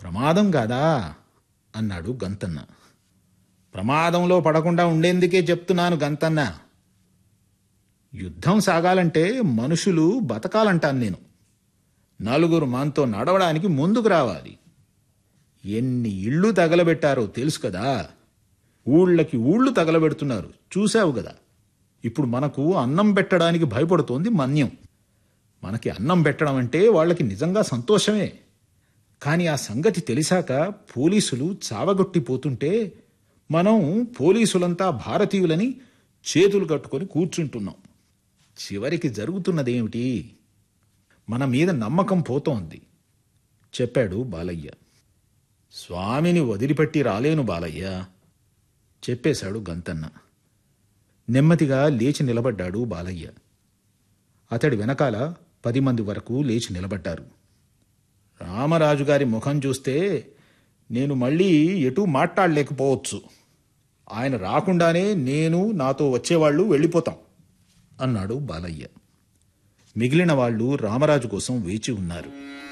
ప్రమాదం కాదా అన్నాడు గంతన్న ప్రమాదంలో పడకుండా ఉండేందుకే చెప్తున్నాను గంతన్న యుద్ధం సాగాలంటే మనుషులు బతకాలంటాను నేను నలుగురు మనతో నడవడానికి ముందుకు రావాలి ఎన్ని ఇళ్ళు తగలబెట్టారో తెలుసు కదా ఊళ్ళకి ఊళ్ళు తగలబెడుతున్నారు చూశావు కదా ఇప్పుడు మనకు అన్నం పెట్టడానికి భయపడుతోంది మన్యం మనకి అన్నం పెట్టడం అంటే వాళ్ళకి నిజంగా సంతోషమే కానీ ఆ సంగతి తెలిసాక పోలీసులు చావగొట్టిపోతుంటే మనం పోలీసులంతా భారతీయులని చేతులు కట్టుకొని కూర్చుంటున్నాం చివరికి జరుగుతున్నదేమిటి మన మీద నమ్మకం పోతోంది చెప్పాడు బాలయ్య స్వామిని వదిలిపెట్టి రాలేను బాలయ్య చెప్పేశాడు గంతన్న నెమ్మదిగా లేచి నిలబడ్డాడు బాలయ్య అతడి వెనకాల పది మంది వరకు లేచి నిలబడ్డారు రామరాజు గారి ముఖం చూస్తే నేను మళ్ళీ ఎటూ మాట్లాడలేకపోవచ్చు ఆయన రాకుండానే నేను నాతో వచ్చేవాళ్ళు వెళ్ళిపోతాం అన్నాడు బాలయ్య మిగిలిన వాళ్ళు రామరాజు కోసం వేచి ఉన్నారు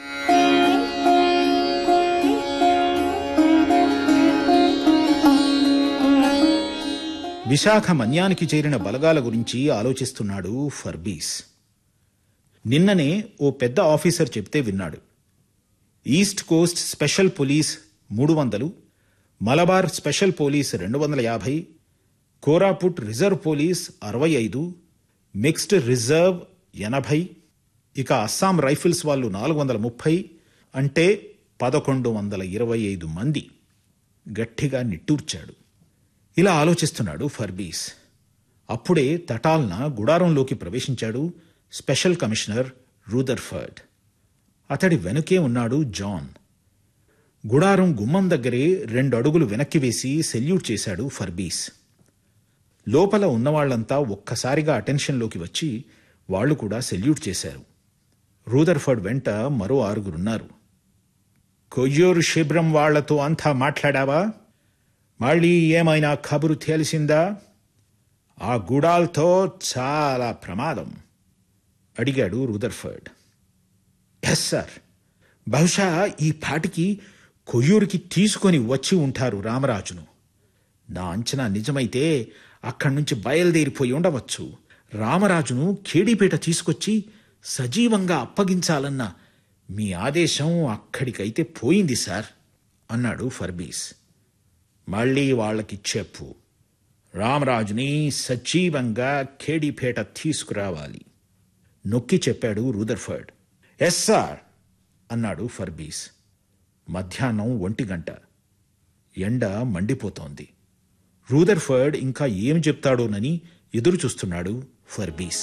విశాఖ మన్యానికి చేరిన బలగాల గురించి ఆలోచిస్తున్నాడు ఫర్బీస్ నిన్ననే ఓ పెద్ద ఆఫీసర్ చెప్తే విన్నాడు ఈస్ట్ కోస్ట్ స్పెషల్ పోలీస్ మూడు వందలు మలబార్ స్పెషల్ పోలీస్ రెండు వందల యాభై కోరాపుట్ రిజర్వ్ పోలీస్ అరవై ఐదు మిక్స్డ్ రిజర్వ్ ఎనభై ఇక అస్సాం రైఫిల్స్ వాళ్ళు నాలుగు వందల ముప్పై అంటే పదకొండు వందల ఇరవై ఐదు మంది గట్టిగా నిట్టూర్చాడు ఇలా ఆలోచిస్తున్నాడు ఫర్బీస్ అప్పుడే తటాల్న గుడారంలోకి ప్రవేశించాడు స్పెషల్ కమిషనర్ రూదర్ఫర్డ్ అతడి వెనుకే ఉన్నాడు జాన్ గుడారం గుమ్మం దగ్గరే రెండు అడుగులు వెనక్కి వేసి సెల్యూట్ చేశాడు ఫర్బీస్ లోపల ఉన్నవాళ్లంతా ఒక్కసారిగా అటెన్షన్లోకి వచ్చి వాళ్లు కూడా సెల్యూట్ చేశారు రూదర్ఫర్డ్ వెంట మరో ఆరుగురున్నారు కొయ్యూరు శిబ్రం వాళ్లతో అంతా మాట్లాడావా మళ్ళీ ఏమైనా కబురు తెలిసిందా ఆ గుడాల్తో చాలా ప్రమాదం అడిగాడు రూదర్ఫర్డ్ ఎస్ సార్ బహుశా ఈ పాటికి కొయ్యూరుకి తీసుకొని వచ్చి ఉంటారు రామరాజును నా అంచనా నిజమైతే అక్కడి నుంచి బయలుదేరిపోయి ఉండవచ్చు రామరాజును కేడీపేట తీసుకొచ్చి సజీవంగా అప్పగించాలన్న మీ ఆదేశం అక్కడికైతే పోయింది సార్ అన్నాడు ఫర్బీస్ మళ్ళీ వాళ్ళకి చెప్పు రామరాజుని సజీవంగా కేడీపేట తీసుకురావాలి నొక్కి చెప్పాడు రూదర్ఫర్డ్ ఎస్ సార్ అన్నాడు ఫర్బీస్ మధ్యాహ్నం ఒంటి గంట ఎండ మండిపోతోంది రూదర్ఫర్డ్ ఇంకా ఏం చెప్తాడోనని ఎదురు చూస్తున్నాడు ఫర్బీస్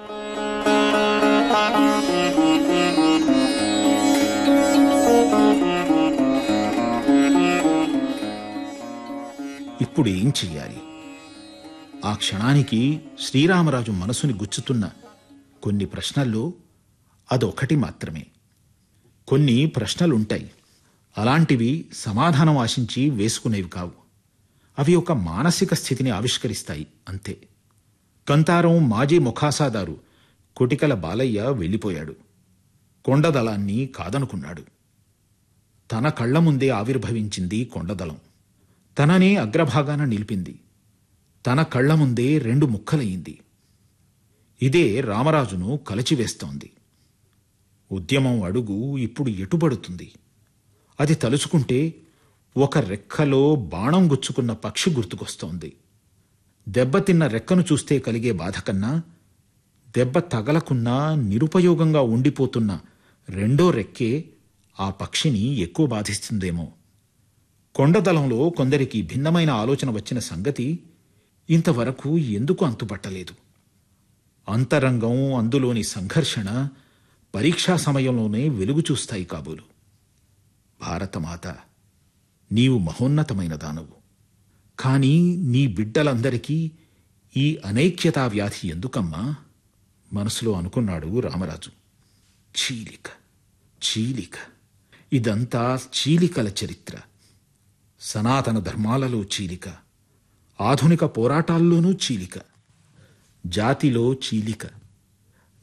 ఇప్పుడు ఏం చెయ్యాలి ఆ క్షణానికి శ్రీరామరాజు మనసుని గుచ్చుతున్న కొన్ని ప్రశ్నల్లో అదొకటి మాత్రమే కొన్ని ప్రశ్నలుంటాయి అలాంటివి సమాధానం ఆశించి వేసుకునేవి కావు అవి ఒక మానసిక స్థితిని ఆవిష్కరిస్తాయి అంతే కంతారం మాజీ ముఖాసాదారు కొటికల బాలయ్య వెళ్ళిపోయాడు కొండదళాన్ని కాదనుకున్నాడు తన కళ్ల ముందే ఆవిర్భవించింది కొండదళం తననే అగ్రభాగాన నిలిపింది తన కళ్ల ముందే రెండు ముక్కలయ్యింది ఇదే రామరాజును కలచివేస్తోంది ఉద్యమం అడుగు ఇప్పుడు ఎటుబడుతుంది అది తలుచుకుంటే ఒక రెక్కలో బాణం గుచ్చుకున్న పక్షి గుర్తుకొస్తోంది దెబ్బతిన్న రెక్కను చూస్తే కలిగే బాధ కన్నా దెబ్బ తగలకున్నా నిరుపయోగంగా ఉండిపోతున్న రెండో రెక్కే ఆ పక్షిని ఎక్కువ బాధిస్తుందేమో కొండదలంలో కొందరికి భిన్నమైన ఆలోచన వచ్చిన సంగతి ఇంతవరకు ఎందుకు అంతుపట్టలేదు అంతరంగం అందులోని సంఘర్షణ పరీక్షా సమయంలోనే వెలుగు చూస్తాయి కాబోలు భారతమాత నీవు మహోన్నతమైన దానవు కానీ నీ బిడ్డలందరికీ ఈ అనైక్యతా వ్యాధి ఎందుకమ్మా మనసులో అనుకున్నాడు రామరాజు చీలిక చీలిక ఇదంతా చీలికల చరిత్ర సనాతన ధర్మాలలో చీలిక ఆధునిక పోరాటాల్లోనూ చీలిక జాతిలో చీలిక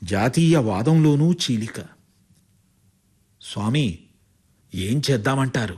జాతీయవాదంలోనూ చీలిక స్వామి ఏం చేద్దామంటారు